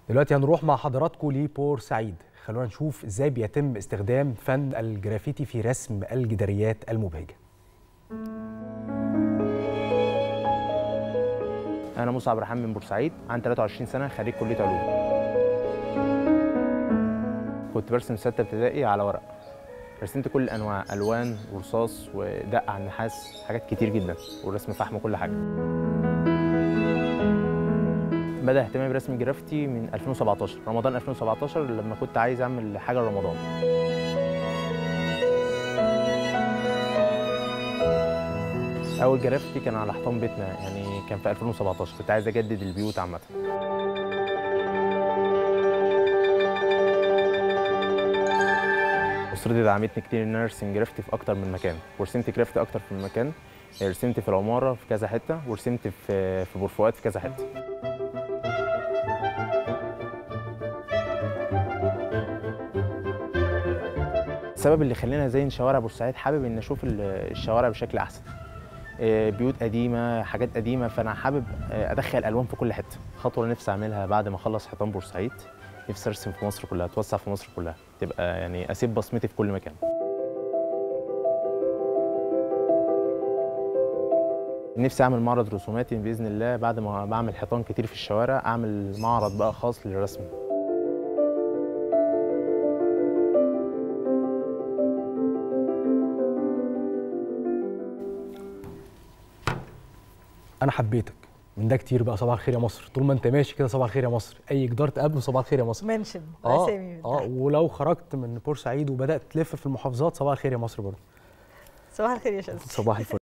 دلوقتي هنروح مع حضراتكم لبورسعيد خلونا نشوف ازاي بيتم استخدام فن الجرافيتي في رسم الجداريات المبهجه انا موسى عبد الرحمن من بورسعيد عندي 23 سنه خريج كليه علوم كنت برسم سته ابتدائي على ورق رسمت كل الانواع الوان ورصاص ودق على النحاس حاجات كتير جدا ورسم فحم وكل حاجه بدا اهتمامي برسم الجرافيتي من 2017 رمضان 2017 لما كنت عايز اعمل حاجه لرمضان اول جرافيتي كان على حيطان بيتنا يعني كان في 2017 كنت عايز اجدد البيوت عامه اسرتي دعمتني كتير ان انا ارسم جرافتي في اكتر من مكان ورسمت جرافتي اكتر من مكان رسمت في العماره في كذا حته ورسمت في في بورفؤاد في كذا حته السبب اللي خلاني ازين شوارع بورسعيد حابب ان اشوف الشوارع بشكل احسن بيوت قديمه حاجات قديمه فانا حابب ادخل الوان في كل حته خطوه اللي نفسي اعملها بعد ما اخلص حيطان بورسعيد نفسي ارسم في مصر كلها اتوسع في مصر كلها تبقى يعني اسيب بصمتي في كل مكان نفسي اعمل معرض رسوماتي باذن الله بعد ما بعمل حيطان كتير في الشوارع اعمل معرض بقى خاص للرسم انا حبيتك من ده كتير بقى صباح الخير يا مصر طول ما انت ماشي كده صباح الخير يا مصر اي جدار تقابله صباح الخير يا مصر منشن اه اسامي اه ولو خرجت من بورسعيد وبدات تلف في المحافظات صباح الخير يا مصر برضه صباح الخير يا شمس صباح الفل